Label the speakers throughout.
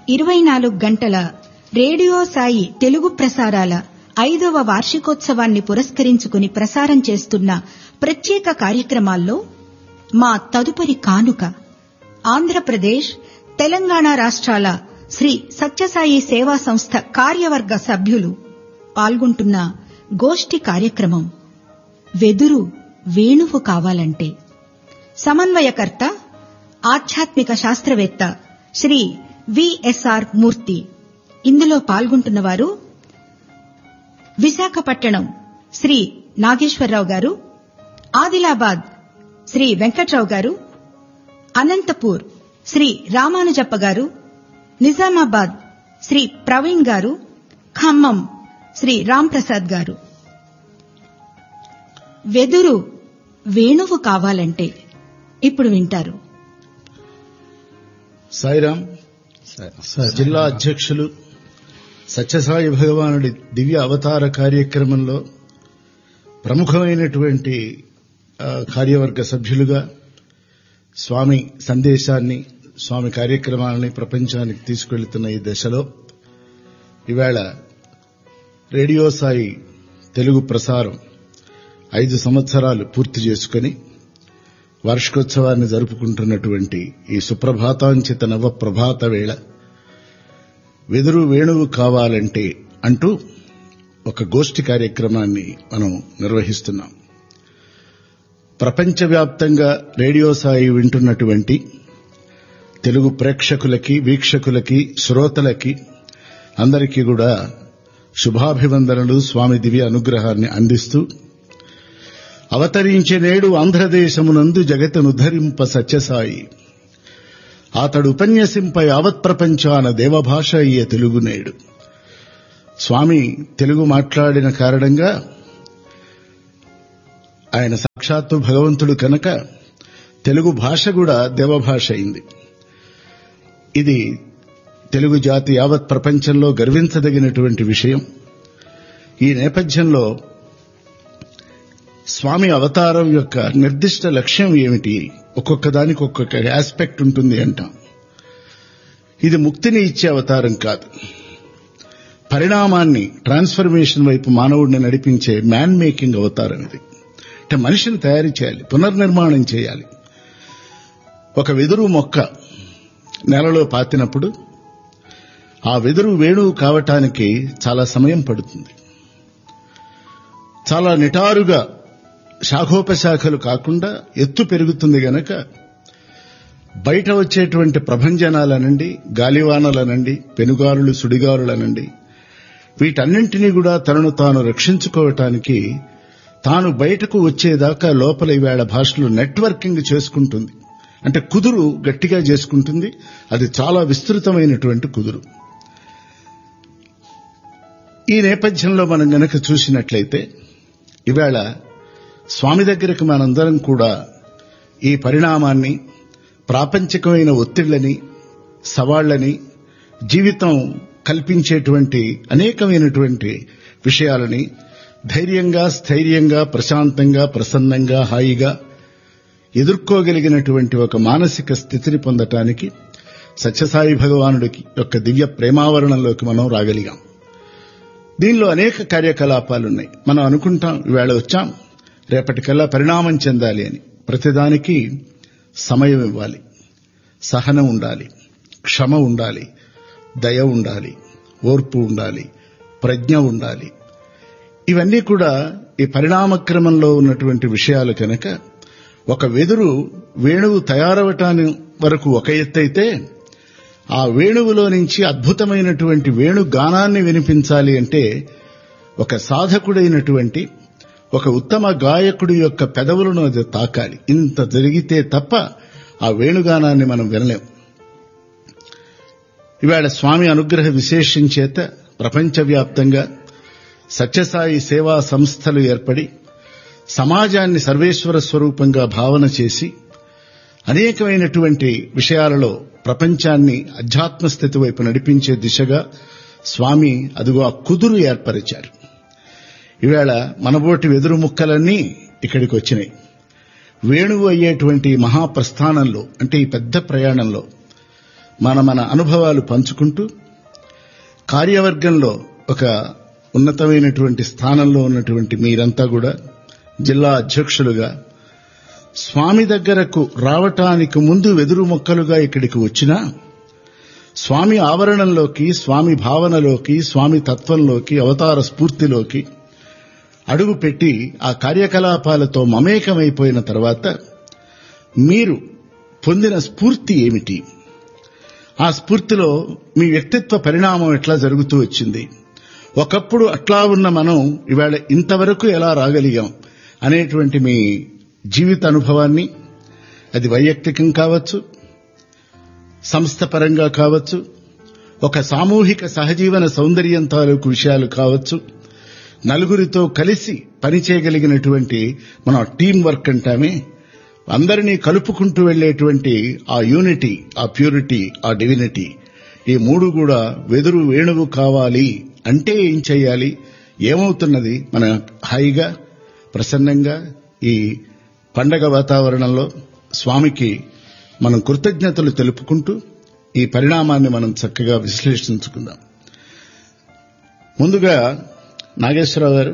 Speaker 1: ఇరవై నాలుగు గంటల రేడియో సాయి తెలుగు ప్రసారాల ఐదవ వార్షికోత్సవాన్ని పురస్కరించుకుని ప్రసారం చేస్తున్న ప్రత్యేక కార్యక్రమాల్లో మా తదుపరి కానుక ఆంధ్రప్రదేశ్ తెలంగాణ రాష్ట్రాల శ్రీ సత్యసాయి సేవా సంస్థ కార్యవర్గ సభ్యులు పాల్గొంటున్న గోష్ఠి కార్యక్రమం వెదురు వేణువు కావాలంటే సమన్వయకర్త ఆధ్యాత్మిక శాస్త్రవేత్త శ్రీ విఎస్ఆర్ మూర్తి ఇందులో పాల్గొంటున్నవారు విశాఖపట్టణం శ్రీ నాగేశ్వరరావు గారు ఆదిలాబాద్ శ్రీ వెంకట్రావు గారు అనంతపూర్ శ్రీ రామానుజప్ప గారు నిజామాబాద్ శ్రీ ప్రవీణ్ గారు ఖమ్మం శ్రీ రాంప్రసాద్ గారు వెదురు వేణువు కావాలంటే ఇప్పుడు వింటారు
Speaker 2: సాయిరాం జిల్లా అధ్యక్షులు సత్యసాయి భగవానుడి దివ్య అవతార కార్యక్రమంలో ప్రముఖమైనటువంటి ఆ, కార్యవర్గ సభ్యులుగా స్వామి సందేశాన్ని స్వామి కార్యక్రమాలని ప్రపంచానికి తీసుకెళ్తున్న ఈ దశలో ఈవేళ రేడియో సాయి తెలుగు ప్రసారం ఐదు సంవత్సరాలు పూర్తి చేసుకుని వార్షికోత్సవాన్ని జరుపుకుంటున్నటువంటి ఈ సుప్రభాతాంచిత నవ ప్రభాత వేళ వెదురు వేణువు కావాలంటే అంటూ ఒక గోష్ఠి కార్యక్రమాన్ని మనం నిర్వహిస్తున్నాం ప్రపంచవ్యాప్తంగా రేడియో సాయి వింటున్నటువంటి తెలుగు ప్రేక్షకులకి వీక్షకులకి శ్రోతలకి అందరికీ కూడా శుభాభివందనలు స్వామి దివ్య అనుగ్రహాన్ని అందిస్తూ అవతరించే నేడు ఆంధ్రదేశమునందు జగతనుద్ధరింప సత్యసాయి అతడు ఉపన్యసింప యావత్ ప్రపంచాన దేవభాష అయ్యే తెలుగు నేడు స్వామి తెలుగు మాట్లాడిన కారణంగా ఆయన సాక్షాత్తు భగవంతుడు కనుక తెలుగు భాష కూడా దేవభాష అయింది ఇది తెలుగు జాతి యావత్ ప్రపంచంలో గర్వించదగినటువంటి విషయం ఈ నేపథ్యంలో స్వామి అవతారం యొక్క నిర్దిష్ట లక్ష్యం ఏమిటి ఒక్కొక్క దానికి ఒక్కొక్క ఆస్పెక్ట్ ఉంటుంది అంటాం ఇది ముక్తిని ఇచ్చే అవతారం కాదు పరిణామాన్ని ట్రాన్స్ఫర్మేషన్ వైపు మానవుడిని నడిపించే మ్యాన్ మేకింగ్ అవతారం ఇది అంటే మనిషిని తయారు చేయాలి పునర్నిర్మాణం చేయాలి ఒక వెదురు మొక్క నేలలో పాతినప్పుడు ఆ వెదురు వేణువు కావటానికి చాలా సమయం పడుతుంది చాలా నిటారుగా శాఖోపశాఖలు కాకుండా ఎత్తు పెరుగుతుంది గనక బయట వచ్చేటువంటి ప్రభంజనాలనండి గాలివానలనండి పెనుగారులు సుడిగారులనండి వీటన్నింటినీ కూడా తనను తాను రక్షించుకోవటానికి తాను బయటకు వచ్చేదాకా లోపల ఈవేళ భాషలో నెట్వర్కింగ్ చేసుకుంటుంది అంటే కుదురు గట్టిగా చేసుకుంటుంది అది చాలా విస్తృతమైనటువంటి కుదురు ఈ నేపథ్యంలో మనం గనక చూసినట్లయితే ఈవేళ స్వామి దగ్గరకు మనందరం కూడా ఈ పరిణామాన్ని ప్రాపంచికమైన ఒత్తిళ్లని సవాళ్లని జీవితం కల్పించేటువంటి అనేకమైనటువంటి విషయాలని ధైర్యంగా స్థైర్యంగా ప్రశాంతంగా ప్రసన్నంగా హాయిగా ఎదుర్కోగలిగినటువంటి ఒక మానసిక స్థితిని పొందటానికి సత్యసాయి భగవానుడికి యొక్క దివ్య ప్రేమావరణంలోకి మనం రాగలిగాం దీనిలో అనేక కార్యకలాపాలున్నాయి మనం అనుకుంటాం ఈవేళ వచ్చాం రేపటికల్లా పరిణామం చెందాలి అని ప్రతిదానికి సమయం ఇవ్వాలి సహనం ఉండాలి క్షమ ఉండాలి దయ ఉండాలి ఓర్పు ఉండాలి ప్రజ్ఞ ఉండాలి ఇవన్నీ కూడా ఈ పరిణామక్రమంలో ఉన్నటువంటి విషయాలు కనుక ఒక వెదురు వేణువు తయారవటాని వరకు ఒక ఎత్తైతే ఆ వేణువులో నుంచి అద్భుతమైనటువంటి వేణు గానాన్ని వినిపించాలి అంటే ఒక సాధకుడైనటువంటి ఒక ఉత్తమ గాయకుడి యొక్క పెదవులను అది తాకాలి ఇంత జరిగితే తప్ప ఆ వేణుగానాన్ని మనం వినలేం ఇవాళ స్వామి అనుగ్రహ విశేషం చేత ప్రపంచవ్యాప్తంగా సత్యసాయి సేవా సంస్థలు ఏర్పడి సమాజాన్ని సర్వేశ్వర స్వరూపంగా భావన చేసి అనేకమైనటువంటి విషయాలలో ప్రపంచాన్ని అధ్యాత్మ స్థితి వైపు నడిపించే దిశగా స్వామి అదిగో ఆ కుదురు ఏర్పరిచారు ఈవేళ మనబోటి వెదురు ముక్కలన్నీ ఇక్కడికి వచ్చినాయి వేణువు అయ్యేటువంటి మహాప్రస్థానంలో అంటే ఈ పెద్ద ప్రయాణంలో మన మన అనుభవాలు పంచుకుంటూ కార్యవర్గంలో ఒక ఉన్నతమైనటువంటి స్థానంలో ఉన్నటువంటి మీరంతా కూడా జిల్లా అధ్యక్షులుగా స్వామి దగ్గరకు రావటానికి ముందు వెదురు మొక్కలుగా ఇక్కడికి వచ్చినా స్వామి ఆవరణంలోకి స్వామి భావనలోకి స్వామి తత్వంలోకి అవతార స్ఫూర్తిలోకి అడుగు పెట్టి ఆ కార్యకలాపాలతో మమేకమైపోయిన తర్వాత మీరు పొందిన స్ఫూర్తి ఏమిటి ఆ స్ఫూర్తిలో మీ వ్యక్తిత్వ పరిణామం ఎట్లా జరుగుతూ వచ్చింది ఒకప్పుడు అట్లా ఉన్న మనం ఇవాళ ఇంతవరకు ఎలా రాగలిగాం అనేటువంటి మీ జీవిత అనుభవాన్ని అది వైయక్తికం కావచ్చు సంస్థ పరంగా కావచ్చు ఒక సామూహిక సహజీవన సౌందర్యం తాలూకు విషయాలు కావచ్చు నలుగురితో కలిసి పనిచేయగలిగినటువంటి మనం టీం వర్క్ అంటామే అందరినీ కలుపుకుంటూ వెళ్లేటువంటి ఆ యూనిటీ ఆ ప్యూరిటీ ఆ డివినిటీ ఈ మూడు కూడా వెదురు వేణువు కావాలి అంటే ఏం చేయాలి ఏమవుతున్నది మన హాయిగా ప్రసన్నంగా ఈ పండగ వాతావరణంలో స్వామికి మనం కృతజ్ఞతలు తెలుపుకుంటూ ఈ పరిణామాన్ని మనం చక్కగా విశ్లేషించుకుందాం ముందుగా నాగేశ్వరరావు గారు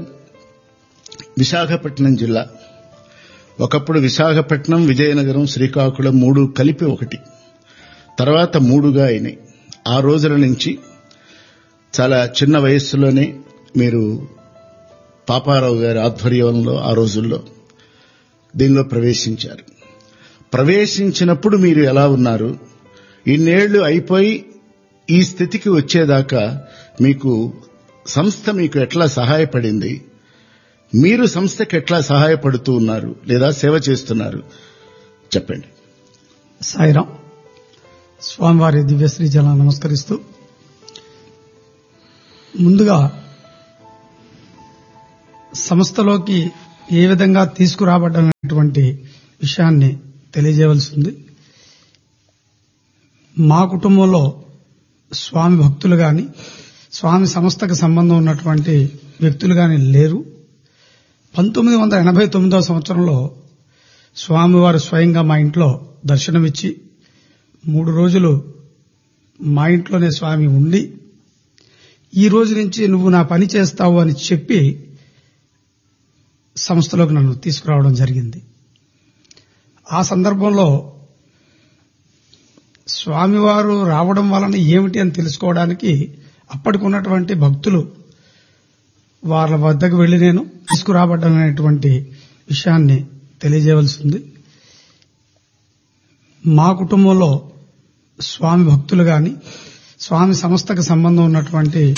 Speaker 2: విశాఖపట్నం జిల్లా ఒకప్పుడు విశాఖపట్నం విజయనగరం శ్రీకాకుళం మూడు కలిపి ఒకటి తర్వాత మూడుగా అయినాయి ఆ రోజుల నుంచి చాలా చిన్న వయస్సులోనే మీరు పాపారావు గారి ఆధ్వర్యంలో ఆ రోజుల్లో దీనిలో ప్రవేశించారు ప్రవేశించినప్పుడు మీరు ఎలా ఉన్నారు ఇన్నేళ్లు అయిపోయి ఈ స్థితికి వచ్చేదాకా మీకు సంస్థ మీకు ఎట్లా సహాయపడింది మీరు సంస్థకి ఎట్లా సహాయపడుతూ ఉన్నారు లేదా సేవ చేస్తున్నారు చెప్పండి
Speaker 3: సాయిరాం స్వామివారి దివ్యశ్రీ జల నమస్కరిస్తూ ముందుగా సంస్థలోకి ఏ విధంగా తీసుకురాబడ్డమైనటువంటి విషయాన్ని తెలియజేయవలసి ఉంది మా కుటుంబంలో స్వామి భక్తులు గాని స్వామి సంస్థకు సంబంధం ఉన్నటువంటి వ్యక్తులు గాని లేరు పంతొమ్మిది వందల ఎనభై తొమ్మిదవ సంవత్సరంలో స్వామివారు స్వయంగా మా ఇంట్లో దర్శనమిచ్చి మూడు రోజులు మా ఇంట్లోనే స్వామి ఉండి ఈ రోజు నుంచి నువ్వు నా పని చేస్తావు అని చెప్పి సంస్థలోకి నన్ను తీసుకురావడం జరిగింది ఆ సందర్భంలో స్వామివారు రావడం వలన ఏమిటి అని తెలుసుకోవడానికి అప్పటికున్నటువంటి భక్తులు వాళ్ళ వద్దకు వెళ్లి నేను తీసుకురాబడ్డమైనటువంటి విషయాన్ని తెలియజేయవలసి ఉంది మా కుటుంబంలో స్వామి భక్తులు గాని స్వామి సంస్థకు సంబంధం ఉన్నటువంటి